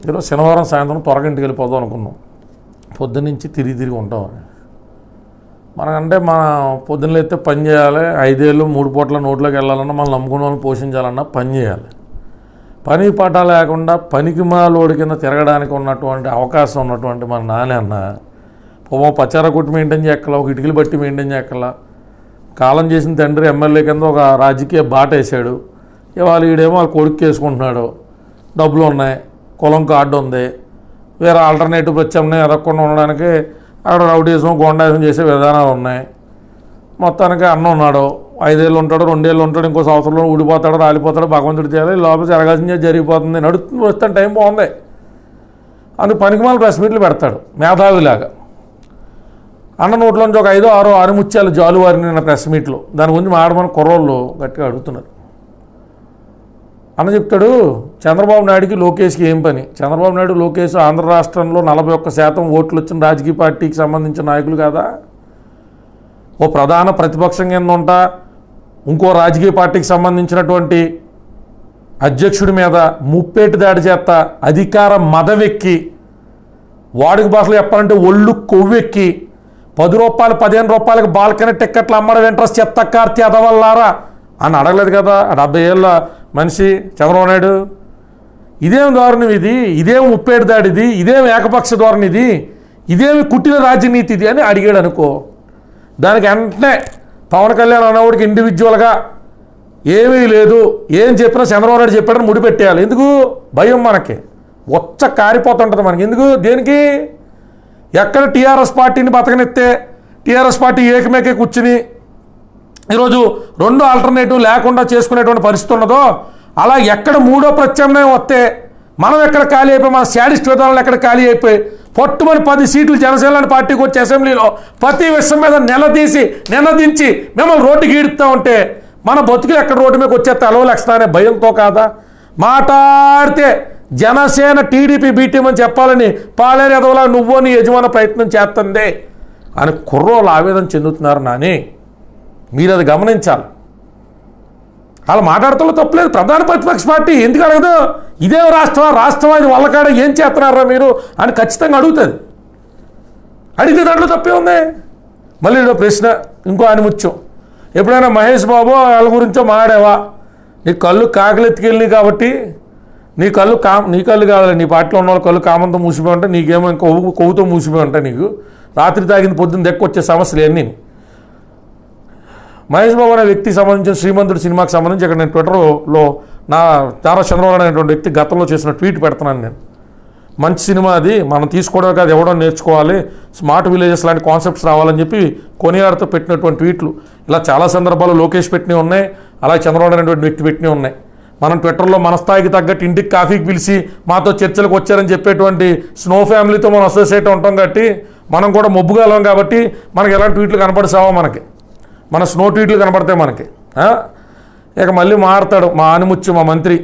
ఈరోజు శనివారం సాయంత్రం త్వరగా ఇంటికి వెళ్ళిపోదాం అనుకున్నాం పొద్దున్నుంచి తిరిగి తిరిగి ఉంటాం మనకంటే మన పొద్దున్న అయితే పని చేయాలి ఐదేళ్ళు మూడు పూట్ల నోట్లోకి వెళ్ళాలన్నా మనం నమ్ముకున్న వాళ్ళని పోషించాలన్నా పని చేయాలి పని పాట లేకుండా పనికి మాలోడి కింద తిరగడానికి ఉన్నటువంటి అవకాశం ఉన్నటువంటి మన నాని అన్న పోమో పచార కొట్టి మెయింటైన్ చేయక్కల ఒక ఇటుకలు బట్టి మెయింటైన్ చేయక్కల కాలం చేసిన తండ్రి ఎమ్మెల్యే కింద ఒక రాజకీయ బాట వేసాడు ఇవాళ ఈడేమో వాళ్ళ కొడుకు వేసుకుంటున్నాడు డబ్బులు ఉన్నాయి కులం కార్డు ఉంది వేరే ఆల్టర్నేటివ్ ప్రత్యామ్నాయం ఎదగకుండా ఉండడానికి అక్కడ రౌడీసం గోండాసం చేసే విధానాలు ఉన్నాయి మొత్తానికి అన్న ఉన్నాడు ఐదేళ్ళు ఉంటాడు రెండేళ్ళు ఉంటాడు ఇంకో సంవత్సరంలో ఊడిపోతాడు రాలిపోతాడు భగవంతుడు చేయాలి లోపల జరగాల్సిందే జరిగిపోతుంది నడుస్తుంది వస్తాను టైం బాగుంది అందుకు పనికిమాల ప్రెస్ మీట్లు పెడతాడు మేధావిలాగా అన్న నోట్లోంచి ఒక ఐదో ఆరో ఆరు ముత్యాలు జాలు వారిని నిన్న ప్రెస్ మీట్లో దాని గురించి మాడమని కుర్రోళ్ళు గట్టిగా అడుగుతున్నారు అన్న చెప్తాడు చంద్రబాబు నాయుడుకి లోకేష్కి ఏం పని చంద్రబాబు నాయుడు లోకేష్ ఆంధ్ర రాష్ట్రంలో నలభై ఒక్క శాతం ఓట్లు వచ్చిన రాజకీయ పార్టీకి సంబంధించిన నాయకులు కాదా ఓ ప్రధాన ప్రతిపక్షం కింద ఉంటా ఇంకో రాజకీయ పార్టీకి సంబంధించినటువంటి అధ్యక్షుడి మీద ముప్పేటి దాడి చేస్తా అధికార మదవెక్కి వాడికి భాషలో చెప్పాలంటే ఒళ్ళు కొవ్వెక్కి పది రూపాయలు పదిహేను రూపాయలకి బాల్కనీ టిక్కెట్లు అమ్మడం ఇంట్రెస్ట్ చెత్త కార్తీ అదవల్లారా అని అడగలేదు కదా ఆ డెబ్బై ఏళ్ళ మనిషి చంద్రబాబు నాయుడు ఇదేం ధోరణి ఇది ఇదేం ఉప్పేడు దాడిది ఇదేం ఏకపక్ష ధోరణి ఇది ఇదేమి కుట్టిన రాజనీతి ఇది అని అడిగాడు అనుకో దానికి వెంటనే పవన్ కళ్యాణ్ అన్నవాడికి ఇండివిజువల్గా ఏమీ లేదు ఏం చెప్పినా చంద్రబాబు నాయుడు చెప్పాడని ముడిపెట్టేయాలి ఎందుకు భయం మనకి వచ్చ కారిపోతుంటుంది మనకి ఎందుకు దేనికి ఎక్కడ టీఆర్ఎస్ పార్టీని బతకనెత్తే టీఆర్ఎస్ పార్టీ ఏకమేకే కూర్చుని ఈరోజు రెండు ఆల్టర్నేటివ్ లేకుండా చేసుకునేటువంటి పరిస్థితి ఉన్నదో అలా ఎక్కడ మూడో ప్రత్యామ్నాయం వస్తే మనం ఎక్కడ ఖాళీ అయిపోయి మన శాడిస్ట్ విధానాలు ఎక్కడ ఖాళీ అయిపోయి పొట్టుమని పది సీట్లు జనసేన పార్టీకి వచ్చి అసెంబ్లీలో ప్రతి విషయం మీద నిలదీసి నిలదించి మిమ్మల్ని రోడ్డుకి ఈడుతూ ఉంటే మన బతుకులు ఎక్కడ రోడ్డు మీద వచ్చేస్తే అలవలేస్తానే భయంతో కాదా మాట్లాడితే జనసేన టీడీపీ బీటీఎం అని చెప్పాలని పాలేరు ఎదవలా నువ్వో నీ యజమాన ప్రయత్నం చేస్తుంది అని కుర్రోలు ఆవేదన చెందుతున్నారు నాని మీరు అది గమనించాలి అలా మాట్లాడుతున్న తప్పలేదు ప్రధాన ప్రతిపక్ష పార్టీ ఎందుకు అడగదు ఇదే రాష్ట్రం రాష్ట్రం ఇది వాళ్ళకాడ ఏం చేస్తున్నారా మీరు అని ఖచ్చితంగా అడుగుతుంది అడిగితే దాంట్లో తప్పే ఉంది మళ్ళీ ఇదో ప్రశ్న ఇంకో అనిముత్యం ఎప్పుడైనా మహేష్ బాబు వాళ్ళ గురించో మాడావా నీ కళ్ళు కాకలెత్తికెళ్ళి కాబట్టి నీ కళ్ళు కా నీ కళ్ళు కావాలి నీ పార్టీలో ఉన్న వాళ్ళ కళ్ళు కామంతో మూసిపోయి ఉంటాయి నీకేమో కొవ్వు కొవ్వుతో మూసిపోయి ఉంటాయి నీకు రాత్రి తాగింది పొద్దున్న దెక్కొచ్చే సమస్యలు అన్నీ మహేష్ బాబు అనే వ్యక్తికి సంబంధించిన శ్రీమంతుడు సినిమాకి సంబంధించి ఇక్కడ నేను ట్విట్టర్లో నా తారా చంద్రబాబు అనేటువంటి వ్యక్తి గతంలో చేసిన ట్వీట్ పెడుతున్నాను నేను మంచి సినిమా అది మనం తీసుకోవడమే కాదు ఎవడో నేర్చుకోవాలి స్మార్ట్ విలేజెస్ లాంటి కాన్సెప్ట్స్ రావాలని చెప్పి కొనియాడుతూ పెట్టినటువంటి ట్వీట్లు ఇలా చాలా సందర్భాలు లోకేష్ పెట్టినవి ఉన్నాయి అలాగే చంద్రబాబు అనేటువంటి వ్యక్తి పెట్టినవి ఉన్నాయి మనం ట్విట్టర్లో మన స్థాయికి తగ్గట్టు ఇంటికి కాఫీకి పిలిచి మాతో చర్చలకు వచ్చారని చెప్పేటువంటి స్నో ఫ్యామిలీతో మనం అసోసియేట్ ఉంటాం కాబట్టి మనం కూడా మొబ్బుగలం కాబట్టి మనకి ఎలాంటి ట్వీట్లు కనపడిసావో మనకి మన స్నో ట్వీట్లు కనపడతాయి మనకి ఆ? ఇక మళ్ళీ మారుతాడు మా ఆనిముత్యం మా మంత్రి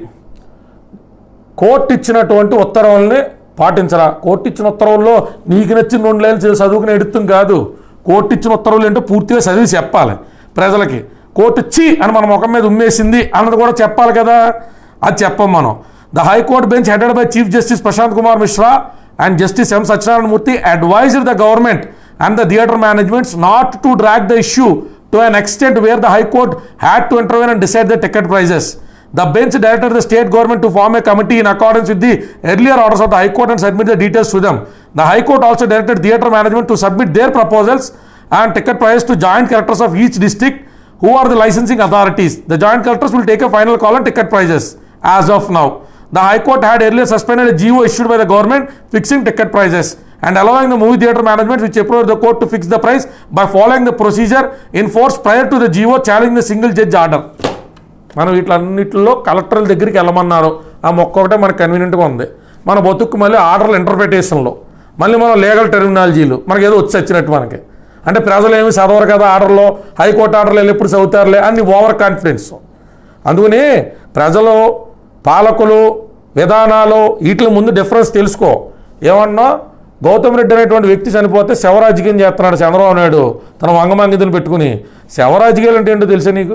కోర్టు ఇచ్చినటువంటి ఉత్తర్వుల్ని పాటించరా కోర్టు ఇచ్చిన ఉత్తర్వుల్లో నీకు నచ్చిన రెండు లైన్లు చదివి చదువుకుని ఎడుతుంది కాదు కోర్టు ఇచ్చిన ఉత్తర్వులు ఏంటో పూర్తిగా చదివి చెప్పాలి ప్రజలకి కోర్టు చి అని మన ముఖం మీద ఉమ్మేసింది అన్నది కూడా చెప్పాలి కదా అది చెప్పం మనం the high court bench headed by chief justice Prashant Kumar Mishra and justice M Satyanarayana Murthy advised the government and the theatre managements not to drag the issue to an extent where the high court had to intervene and decide the ticket prices The bench directed the state government to form a committee in accordance with the earlier orders of the High Court and submit the details to them. The High Court also directed theatre management to submit their proposals and ticket prices to joint collectors of each district who are the licensing authorities. The joint collectors will take a final call on ticket prices as of now. The High Court had earlier suspended a GO issued by the government fixing ticket prices and allowing the movie theatre management which approved the court to fix the price by following the procedure in force prior to the GO challenging the single judge order. మనం వీటిలన్నిటిలో కలెక్టర్ల దగ్గరికి వెళ్ళమన్నారు ఆ మొక్క ఒకటే మనకు కన్వీనియంట్గా ఉంది మన బతుకు మళ్ళీ ఆర్డర్ల ఇంటర్ప్రిటేషన్లో మళ్ళీ మనం లీగల్ టెర్మినాలజీలు మనకి ఏదో వచ్చి వచ్చినట్టు మనకి అంటే ప్రజలు ఏమి చదవరు కదా ఆర్డర్లో హైకోర్టు ఆర్డర్లు వెళ్ళి ఎప్పుడు చదువుతారులే అన్ని ఓవర్ కాన్ఫిడెన్స్ అందుకని ప్రజలు పాలకులు విధానాలు వీటి ముందు డిఫరెన్స్ తెలుసుకో ఏమన్నా గౌతమ్ రెడ్డి అనేటువంటి వ్యక్తి చనిపోతే శవరాజకీయం చేస్తున్నాడు చంద్రబాబు నాయుడు తన వంగమంగితులు పెట్టుకుని శవరాజకీయాలు అంటే ఏంటో తెలుసా నీకు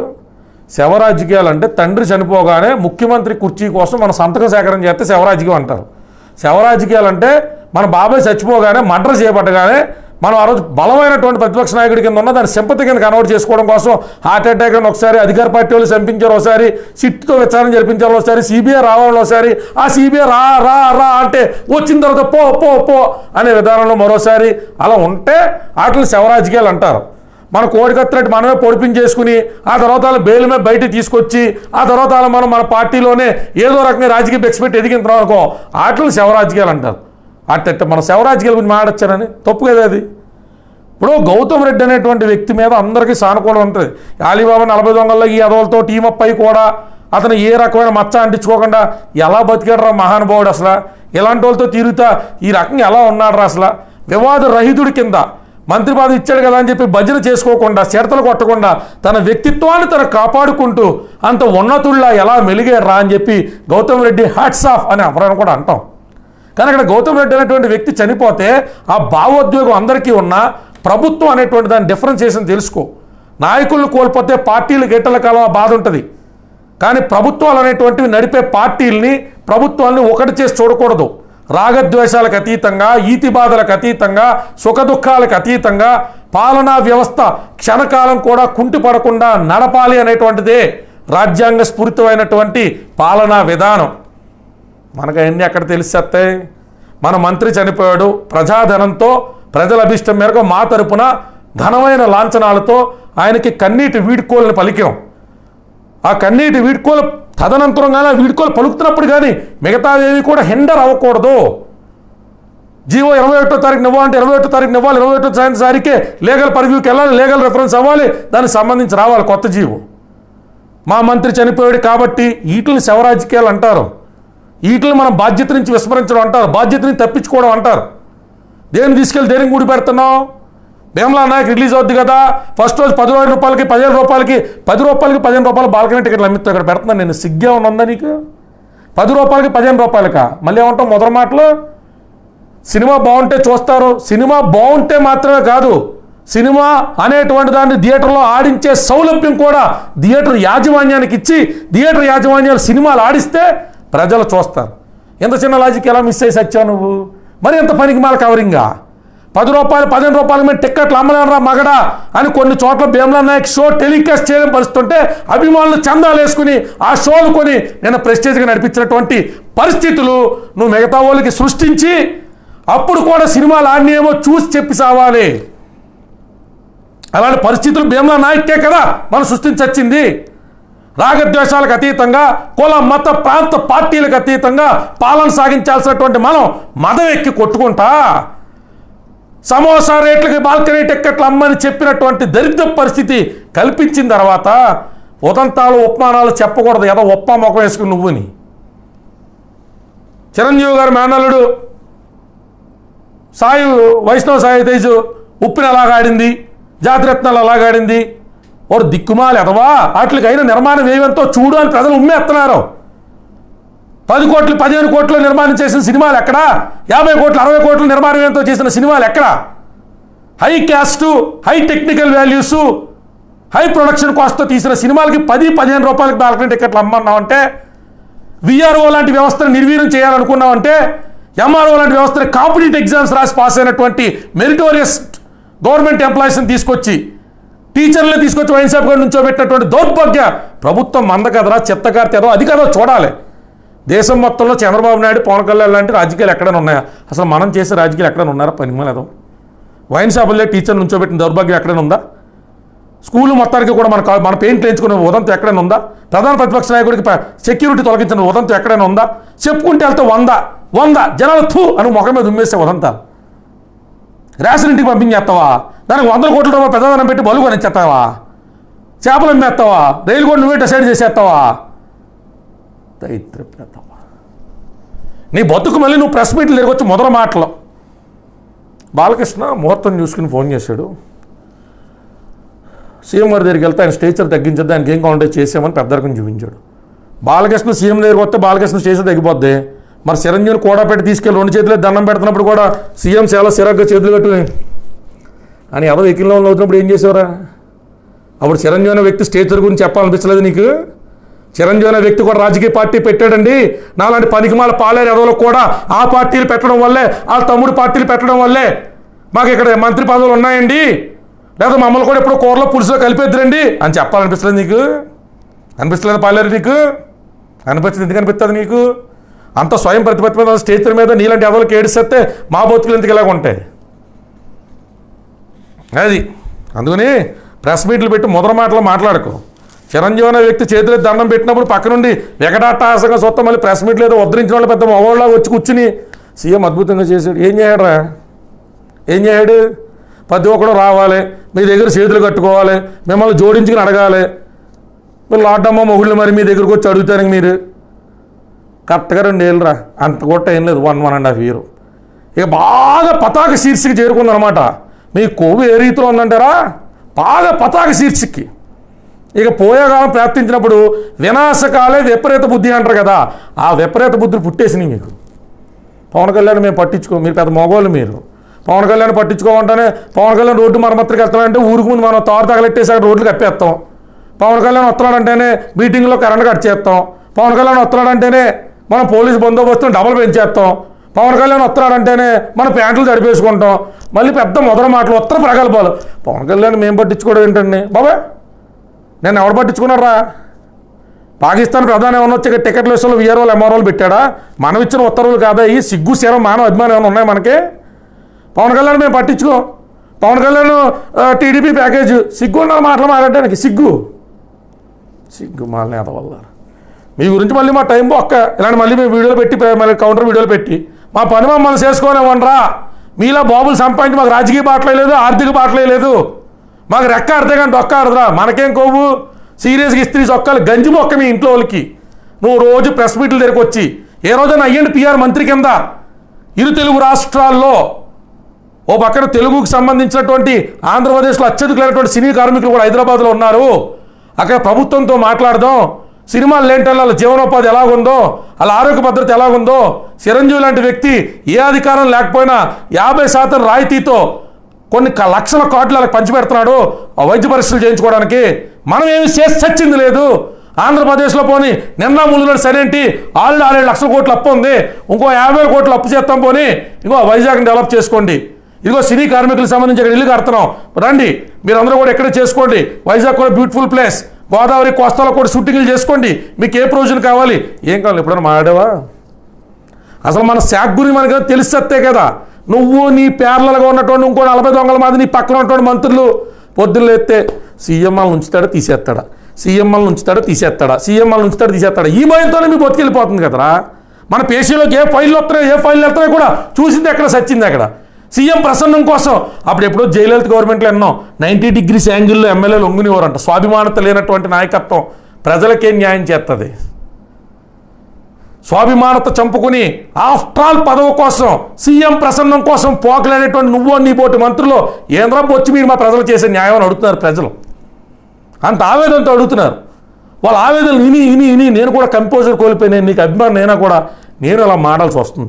శవరాజకీయాలు అంటే తండ్రి చనిపోగానే ముఖ్యమంత్రి కుర్చీ కోసం మన సంతకం సేకరణ చేస్తే శవరాజకీయం అంటారు శవ రాజకీయాలు అంటే మన బాబాయ్ చచ్చిపోగానే మర్డర్ చేయబట్టగానే మనం ఆ రోజు బలమైనటువంటి ప్రతిపక్ష నాయకుడి కింద ఉన్న దాన్ని సింపతి కింద కన్వర్ట్ చేసుకోవడం కోసం హార్ట్ అటాక్ అని ఒకసారి అధికార పార్టీ వాళ్ళు చంపించారు ఒకసారి సిట్తో విచారణ జరిపించారు ఒకసారి సిబిఐ రావాలి ఒకసారి ఆ సిబిఐ రా రా రా అంటే వచ్చిన తర్వాత పో పో పో అనే విధానంలో మరోసారి అలా ఉంటే వాటిని శవరాజకీయాలు అంటారు మన కోడికత్తినట్టు మనమే పొడిపించేసుకుని ఆ తర్వాత వాళ్ళ బెయిల్ మీద బయటికి తీసుకొచ్చి ఆ తర్వాత వాళ్ళ మనం మన పార్టీలోనే ఏదో రకంగా రాజకీయ బెక్స్ పెట్టి ఎదిగిన తర్వాత అనుకో వాటిని శవరాజకీయాలు అంటారు అట్ట మన శవరాజకీయాల గురించి మాట్లాడచ్చారని తప్పు కదా అది ఇప్పుడు గౌతమ్ రెడ్డి అనేటువంటి వ్యక్తి మీద అందరికీ సానుకూలం ఉంటుంది అలీబాబా నలభై దొంగల్లో ఈ అదవులతో టీమప్ అయి కూడా అతను ఏ రకమైన మచ్చ అంటించుకోకుండా ఎలా బతికాడు మహానుభావుడు అసలు ఇలాంటి వాళ్ళతో తిరుగుతా ఈ రకంగా ఎలా ఉన్నాడు అసలు వివాద రహితుడి కింద మంత్రి పదవి ఇచ్చాడు కదా అని చెప్పి భజన చేసుకోకుండా చిడతలు కొట్టకుండా తన వ్యక్తిత్వాన్ని తను కాపాడుకుంటూ అంత ఉన్నతుల్లా ఎలా మెలిగారా అని చెప్పి గౌతమ్ రెడ్డి హ్యాట్స్ ఆఫ్ అని ఎవరైనా కూడా అంటాం కానీ అక్కడ గౌతమ్ రెడ్డి అనేటువంటి వ్యక్తి చనిపోతే ఆ భావోద్వేగం అందరికీ ఉన్న ప్రభుత్వం అనేటువంటి దాని డిఫరెన్సియేషన్ తెలుసుకో నాయకులను కోల్పోతే పార్టీలు గిట్టల కాలం ఆ బాధ ఉంటుంది కానీ ప్రభుత్వాలు అనేటువంటివి నడిపే పార్టీల్ని ప్రభుత్వాన్ని ఒకటి చేసి చూడకూడదు రాగద్వేషాలకు అతీతంగా ఈతి బాధలకు అతీతంగా సుఖదుఖాలకు అతీతంగా పాలనా వ్యవస్థ క్షణకాలం కూడా కుంటిపడకుండా నడపాలి అనేటువంటిదే రాజ్యాంగ స్ఫూరితమైనటువంటి పాలనా విధానం మనకు అవన్నీ ఎక్కడ తెలిసేస్తాయి మన మంత్రి చనిపోయాడు ప్రజాధనంతో ప్రజల అభిష్టం మేరకు మా తరపున ఘనమైన లాంఛనాలతో ఆయనకి కన్నీటి వీడ్కోల్ని పలికాం ఆ కన్నీటి వీడ్కోలు తదనంతరంగానే వీడ్కోలు పలుకుతున్నప్పుడు కానీ మిగతాదేవి కూడా హెండర్ అవ్వకూడదు జీవో ఇరవై ఒకటో తారీఖు ఇవ్వాలి అంటే ఇరవై ఒకటో తారీఖు ఇవ్వాలి ఇరవై ఒకటో సాయంత్రం తారీఖే లీగల్ పర్వ్యూకి వెళ్ళాలి లీగల్ రెఫరెన్స్ అవ్వాలి దానికి సంబంధించి రావాలి కొత్త జీవో మా మంత్రి చనిపోయాడు కాబట్టి ఈటిని శవరాజకీయాలు అంటారు వీటిని మనం బాధ్యత నుంచి విస్మరించడం అంటారు బాధ్యత నుంచి తప్పించుకోవడం అంటారు దేని తీసుకెళ్ళి దేనికి ముడి పెడుతున్నావు భీమలా నాయక్ రిలీజ్ అవుద్ది కదా ఫస్ట్ రోజు పది రోజుల రూపాయలకి పదిహేను రూపాయలకి పది రూపాయలకి పదిహేను రూపాయలు బాల్కనీ టికెట్లు అమ్మిస్తా ఇక్కడ పెడుతున్నాను నేను సిగ్గే ఉందా నీకు పది రూపాయలకి పదిహేను రూపాయలకా మళ్ళీ ఏమంటాం మొదటి మాటలో సినిమా బాగుంటే చూస్తారు సినిమా బాగుంటే మాత్రమే కాదు సినిమా అనేటువంటి దాన్ని థియేటర్లో ఆడించే సౌలభ్యం కూడా థియేటర్ యాజమాన్యానికి ఇచ్చి థియేటర్ యాజమాన్యాలు సినిమాలు ఆడిస్తే ప్రజలు చూస్తారు ఎంత చిన్న లాజిక్ ఎలా మిస్ చేసి వచ్చావు నువ్వు మరి ఎంత పనికి మాల కవరింగా పది రూపాయలు పదిహేను రూపాయల మీద టిక్కెట్లు అమ్మలేనరా మగడా అని కొన్ని చోట్ల భీమలా నాయక్ షో టెలికాస్ట్ చేయడం పరిస్థితుంటే అభిమానులు చందాలు వేసుకుని ఆ షోలు కొని నేను ప్రెస్టేజ్గా నడిపించినటువంటి పరిస్థితులు నువ్వు మిగతా వాళ్ళకి సృష్టించి అప్పుడు కూడా సినిమాలు ఆడినేమో చూసి చెప్పి సావాలి అలాంటి పరిస్థితులు భీమలా నాయకే కదా మనం సృష్టించచ్చింది రాగద్వేషాలకు అతీతంగా కుల మత ప్రాంత పార్టీలకు అతీతంగా పాలన సాగించాల్సినటువంటి మనం మదం ఎక్కి కొట్టుకుంటా సమోసా రేట్లకి బాల్కనీ టిక్కెట్లు అమ్మని చెప్పినటువంటి దరిద్ర పరిస్థితి కల్పించిన తర్వాత ఉదంతాలు ఉపమానాలు చెప్పకూడదు ఏదో ఉప్ప ముఖం వేసుకుని నువ్వుని చిరంజీవి గారి మేనల్లుడు సాయి వైష్ణవ సాయి తేజు ఉప్పిన ఎలాగాడింది జాతిరత్నాలు ఎలాగాడింది ఓరు దిక్కుమాలి ఎదవా వాటికి అయిన నిర్మాణ వ్యయంతో చూడు అని ప్రజలు ఉమ్మేస్తున్నారు పది కోట్లు పదిహేను కోట్లు నిర్మాణం చేసిన సినిమాలు ఎక్కడా యాభై కోట్లు అరవై కోట్లు నిర్మాణ వ్యయంతో చేసిన సినిమాలు ఎక్కడా high cost high technical values high production కాస్ట్తో తీసిన సినిమాలకి పది పదిహేను రూపాయలకి బాల్కనీ టికెట్లు అమ్మన్నామంటే విఆర్ఓ లాంటి వ్యవస్థను నిర్వీర్యం చేయాలనుకున్నామంటే ఎంఆర్ఓ లాంటి వ్యవస్థని కాంపిటేటివ్ ఎగ్జామ్స్ రాసి పాస్ అయినటువంటి మెరిటోరియస్ గవర్నమెంట్ ఎంప్లాయీస్ని తీసుకొచ్చి టీచర్లు తీసుకొచ్చి వైన్ షాప్ గారు నుంచోబెట్టినటువంటి దౌర్భాగ్య ప్రభుత్వం మంద కదరా చెత్తకార్తె ఏదో అది కదో చూడాలి దేశం మొత్తంలో చంద్రబాబు నాయుడు పవన్ కళ్యాణ్ లాంటి రాజకీయాలు ఎక్కడైనా ఉన్నాయా అసలు మనం చేసే రాజకీయాలు ఎక్కడైనా ఉన్నారా పని లేదో వైన్ షాపుల్లో టీచర్ నుంచోబెట్టిన దౌర్భాగ్యం ఎక్కడైనా ఉందా స్కూల్ మొత్తానికి కూడా మన కా- మన పెయింట్లు ఎంచుకునే ఉదంతం ఎక్కడైనా ఉందా ప్రధాన ప్రతిపక్ష నాయకుడికి ప- సెక్యూరిటీ తొలగించిన ఉదంతం ఎక్కడైనా ఉందా చెప్పుకుంటే వెళ్తే వంద వంద జనాలు థూ అని ముఖం మీద ఉమ్మేసే ఉదంతాలు రేషన్ ఇంటికి పంపించేస్తావా దానికి వందల కోట్ల రూపాయలు పెద్దదనం పెట్టి బలు కొనిచ్చేస్తావా చేపలు అమ్మేస్తావా రైలు కూడా నువ్వే డిసైడ్ చేసేస్తావా దరిద్రపెడతావా నీ బతుకు మళ్ళీ నువ్వు ప్రెస్ మీట్లు తిరగొచ్చు మొదల మాటలు బాలకృష్ణ ముహూర్తం చూసుకుని ఫోన్ చేశాడు సీఎం గారి దగ్గరికి వెళ్తే ఆయన స్టేచర్ తగ్గించద్దు ఆయనకి ఏం కావాలంటే చేసామని పెద్దరికం చూపించాడు బాలకృష్ణ సీఎం దగ్గరికి వస్తే బాలకృష్ణ స్టేచర్ తగ్గిపోద్ది మరి చిరంజీవిని కూడా పెట్టి తీసుకెళ్ళి రెండు చేతులు దండం పెడుతున్నప్పుడు కూడా సీఎం చాలా సిరగ్గా చేతులు కట్టుకుని అని ఎవరో వెకిల్లో అవుతున్నప్పుడు ఏం చేసేవరా అప్పుడు చిరంజీవి అనే వ్యక్తి స్టేచర్ గురించి చెప్పాలనిపించలేదు నీకు చిరంజీవి అనే వ్యక్తి కూడా రాజకీయ పార్టీ పెట్టాడండి నాలాంటి పనికిమాల పాలేరు ఎదవలకు కూడా ఆ పార్టీలు పెట్టడం వల్లే ఆ తమ్ముడు పార్టీలు పెట్టడం వల్లే మాకు ఇక్కడ మంత్రి పదవులు ఉన్నాయండి లేదా మమ్మల్ని కూడా ఎప్పుడు కూరలో పులుసులో కలిపేద్దరండి అని చెప్పాలనిపిస్తుంది నీకు అనిపిస్తలేదు పాలేరు నీకు అనిపించింది ఎందుకు అనిపిస్తుంది నీకు అంత స్వయం ప్రతిపత్తి మీద స్టేజ్ మీద నీలాంటి ఎదవలకు ఏడిస్తే మా బతుకులు ఎందుకు ఇలాగ ఉంటాయి అది అందుకని ప్రెస్ మీట్లు పెట్టి మొదల మాటలు మాట్లాడుకో చిరంజీవి అనే వ్యక్తి చేతిలో దండం పెట్టినప్పుడు పక్క నుండి వెకటాటాసంగా సొత్తం మళ్ళీ ప్రెస్ మీట్లు ఏదో ఉద్ధరించిన వాళ్ళు పెద్ద మగవాళ్ళ వచ్చి కూర్చుని సీఎం అద్భుతంగా చేశాడు ఏం చేయడరా ఏం చేయడు ప్రతి ఒక్కడు రావాలి మీ దగ్గర చేతులు కట్టుకోవాలి మిమ్మల్ని జోడించుకుని అడగాలి మీరు లాడ్డమ్మ మొగుళ్ళు మరి మీ దగ్గరకు వచ్చి అడుగుతారు మీరు కరెక్ట్గా రెండు ఏళ్ళరా అంత కూడా ఏం లేదు one one and half year ఇక బాగా పతాక శీర్షిక చేరుకుందనమాట మీ కొవ్వు ఏ రీతిలో ఉందంటారా బాగా పతాక శీర్షిక్కి ఇక పోయేకాలం ప్రాప్తించినప్పుడు వినాశకాలే విపరీత బుద్ధి అంటారు కదా ఆ విపరీత బుద్ధులు పుట్టేసినాయి మీకు పవన్ కళ్యాణ్ మేము పట్టించుకో మీరు పెద్ద మగవాళ్ళు మీరు పవన్ కళ్యాణ్ పట్టించుకోమంటేనే పవన్ కళ్యాణ్ రోడ్డు మరమ్మతులకు వెళ్తామంటే ఊరికి ముందు మనం తారు తగలెట్టేసి అక్కడ రోడ్లు కప్పేస్తాం పవన్ కళ్యాణ్ వస్తున్నాడంటేనే మీటింగ్లో కరెంట్ కట్ చేస్తాం పవన్ కళ్యాణ్ వస్తున్నాడంటేనే మనం పోలీస్ బందోబస్తుని డబల్ పెంచేస్తాం పవన్ కళ్యాణ్ వస్తున్నాడంటేనే మన ప్యాంట్లు తడిపేసుకుంటాం మళ్ళీ పెద్ద మొదల మాటలు ఉత్తర ప్రగల్భాలు పవన్ కళ్యాణ్ మేము పట్టించుకోవడం ఏంటండి బాబాయ్ నేను ఎవడు పట్టించుకున్నారా పాకిస్తాన్ ప్రధాని ఏమన్నా వచ్చి టికెట్ లిస్టులో విఆర్ఓలు ఎంఆర్ఓలు పెట్టాడా మనం ఇచ్చిన ఉత్తర్వులు కాదా ఈ సిగ్గు శరం మానవ అభిమానం ఏమైనా ఉన్నాయి మనకి పవన్ కళ్యాణ్ మేము పట్టించుకో పవన్ కళ్యాణ్ ఆ, టీడీపీ ప్యాకేజ్ సిగ్గు ఉన్న మాటలు మాట్లాడడానికి సిగ్గు సిగ్గు మాలని వల్ల మీ గురించి మళ్ళీ మా టైం ఒక్క ఇలాంటి మళ్ళీ మేము వీడియోలు పెట్టి మళ్ళీ కౌంటర్ వీడియోలు పెట్టి మా పని మమ్మల్ని చేసుకోనివ్వండిరా మీలా బాబులు సంపాదించి మాకు రాజకీయ బాటలే లేదు ఆర్థిక బాటలే లేదు మాకు రెక్క ఆడితే కానీ డొక్క ఆడదురా మనకేం కొవ్వు సీరియస్గా ఇస్త్రీ చొక్కాలు గంజి మొక్క మీ ఇంట్లో వాళ్ళకి నువ్వు రోజు ప్రెస్ మీట్ల దగ్గరకు వచ్చి ఏ రోజైనా అయ్యండి పిఆర్ మంత్రి కింద ఇరు తెలుగు రాష్ట్రాల్లో ఓ పక్కన తెలుగుకు సంబంధించినటువంటి ఆంధ్రప్రదేశ్లో అత్యధికులైనటువంటి సినీ కార్మికులు కూడా హైదరాబాద్లో ఉన్నారు అక్కడ ప్రభుత్వంతో మాట్లాడదాం సినిమాలు లేంటే వాళ్ళ జీవనోపాధి ఎలాగుందో వాళ్ళ ఆరోగ్య భద్రత ఎలాగుందో చిరంజీవి లాంటి వ్యక్తి ఏ అధికారం లేకపోయినా యాభై శాతం రాయితీతో కొన్ని క- లక్షల కోట్లు వాళ్ళకి పంచిపెడుతున్నాడు ఆ వైద్య పరీక్షలు చేయించుకోవడానికి మనం ఏమి చేసి చచ్చింది లేదు ఆంధ్రప్రదేశ్లో పోని నిన్న ముందు సరేంటి ఆల్రెడీ ఆరేడు లక్షల కోట్లు అప్పు ఉంది ఇంకో యాభై వేల కోట్లు అప్పు చేస్తాం పోని ఇంకో వైజాగ్ని డెవలప్ చేసుకోండి ఇదిగో సినీ కార్మికులకు సంబంధించి ఇక్కడ ఇల్లు కడుతున్నాం రండి మీరందరూ కూడా ఎక్కడే చేసుకోండి వైజాగ్ కూడా బ్యూటిఫుల్ ప్లేస్ గోదావరి కోస్తాలో కూడా షూటింగ్లు చేసుకోండి మీకు ఏ ప్రయోజనం కావాలి ఏం కావాలి ఎప్పుడైనా మాట్లాడావా అసలు మన శాఖ గురించి మనకి తెలిస్తే కదా నువ్వు నీ పేర్లలుగా ఉన్నటువంటి ఇంకో నలభై దొంగల మాది నీ పక్కన ఉన్నటువంటి మంత్రులు పొద్దున్న ఎత్తే సీఎంఎల్ ఉంచుతాడా తీసేస్తాడా సీఎంఎల్ ఉంచుతాడా తీసేస్తాడా సీఎంఎల్ ఉంచుతాడా తీసేస్తాడా ఈ భయంతోనే మీ బతికెళ్ళిపోతుంది కదరా మన పేషీలోకి ఏ ఫైల్ వస్తున్నాయో ఏ ఫైల్ వెళ్తున్నాయో కూడా చూసింది ఎక్కడ సచ్చింది అక్కడ సీఎం ప్రసన్నం కోసం అప్పుడు ఎప్పుడో జయలలిత గవర్నమెంట్లో ఎన్నో నైంటీ డిగ్రీస్ యాంగిల్లో ఎమ్మెల్యేలు ఒంగునివారంట స్వాభిమానత లేనటువంటి నాయకత్వం ప్రజలకేం న్యాయం చేస్తుంది స్వాభిమానత చంపుకుని ఆఫ్టర్ ఆల్ పదవి కోసం సీఎం ప్రసన్నం కోసం పోకలేనటువంటి నువ్వు నీ పోటీ మంత్రులు ఏంద్రా వచ్చి మీరు మా ప్రజలు చేసే న్యాయం అని అడుగుతున్నారు ప్రజలు అంత ఆవేదనతో అడుగుతున్నారు వాళ్ళ ఆవేదనలు విని విని విని నేను కూడా కంపోజర్ కోల్పోయినా నీకు అభిమానం అయినా కూడా నేను అలా మాడాల్సి వస్తుంది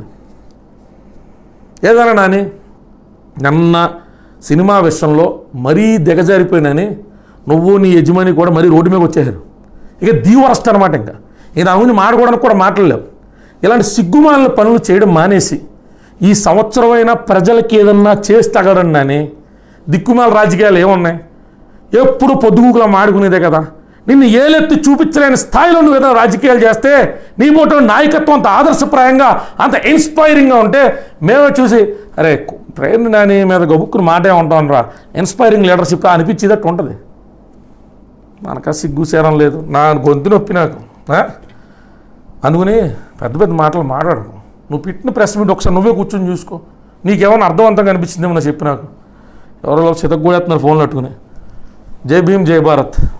ఏదైనా నాని నిన్న సినిమా విషయంలో మరీ దిగజారిపోయినని నువ్వు నీ యజమాని కూడా మరీ రోడ్డు మీద వచ్చేసారు ఇక దీవరస్ట్ అనమాట ఇంకా ఇది అవుని మాట్లాడడానికి కూడా మాట్లాడలేవు ఇలాంటి సిగ్గుమాలిన పనులు చేయడం మానేసి ఈ సంవత్సరమైనా ప్రజలకి ఏదన్నా చేసి తగడండి నాని దిక్కుమాల రాజకీయాలు ఏమున్నాయి ఎప్పుడు పొద్దుగూకులా మాడుకునేదే కదా నిన్ను ఏలెత్తి చూపించలేని స్థాయిలో నువ్వు ఏదైనా రాజకీయాలు చేస్తే నీ పోటీ నాయకత్వం అంత ఆదర్శప్రాయంగా అంత ఇన్స్పైరింగ్గా ఉంటే మేమే చూసి అరే ప్రేరణ నాని మీద గబుక్కుని మాటే ఉంటాం రా ఇన్స్పైరింగ్ లీడర్షిప్ అనిపించేదట్టు ఉంటుంది మనకా సిగ్గు సేరం లేదు నా గొంతు నొప్పి నాకు ఆ? అందుకని పెద్ద పెద్ద మాటలు మాట్లాడకు నువ్వు పెట్టిన ప్రెస్ మీట్ ఒకసారి నువ్వే కూర్చొని చూసుకో నీకేమైనా అర్థవంతంగా అనిపించిందేమో నా చెప్పి నాకు ఎవరో చితగ్గూడేస్తున్నారు ఫోన్లు పట్టుకుని జై భీమ్ జై భారత్